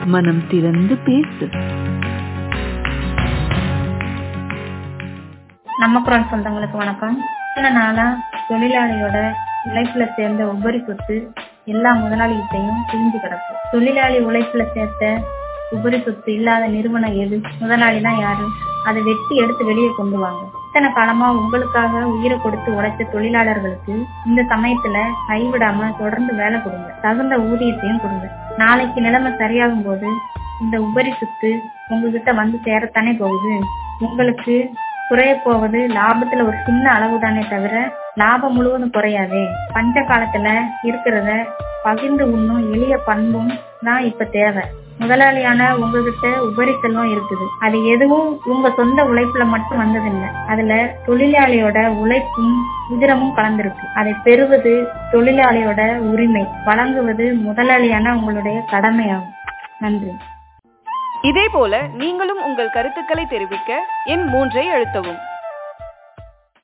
மனம் திறந்து பேசு நம்ம குரல் சொந்தங்களுக்கு வணக்கம் சில நாளா தொழிலாளியோட உழைப்புல சேர்ந்த உபரி சொத்து எல்லா முதலாளிகிட்டையும் பிரிஞ்சு கிடக்கு தொழிலாளி உழைப்புல சேர்த்த உபரி சொத்து இல்லாத நிறுவனம் எது முதலாளினா யாரு அதை வெட்டி எடுத்து வெளியே கொண்டு வாங்க இத்தனை காலமா உங்களுக்காக உயிரை கொடுத்து உழைச்ச தொழிலாளர்களுக்கு இந்த சமயத்துல கைவிடாம தொடர்ந்து வேலை கொடுங்க தகுந்த ஊதியத்தையும் கொடுங்க நாளைக்கு நிலைமை சரியாகும் போது இந்த உபரி சொத்து உங்ககிட்ட வந்து சேரத்தானே போகுது உங்களுக்கு குறைய போவது லாபத்துல ஒரு சின்ன அளவு தானே தவிர லாபம் முழுவதும் குறையாதே பஞ்ச காலத்துல இருக்கிறத பகிர்ந்து உண்ணும் எளிய பண்பும் தான் இப்ப தேவை முதலாளியான உங்ககிட்ட உபரி செல்வம் இருக்குது அது எதுவும் உங்க சொந்த உழைப்புல மட்டும் வந்ததில்லை அதுல தொழிலாளியோட உழைப்பும் உதிரமும் கலந்திருக்கு அதை பெறுவது தொழிலாளியோட உரிமை வழங்குவது முதலாளியான உங்களுடைய கடமையாகும் நன்றி இதேபோல நீங்களும் உங்கள் கருத்துக்களை தெரிவிக்க எண் மூன்றை அழுத்தவும்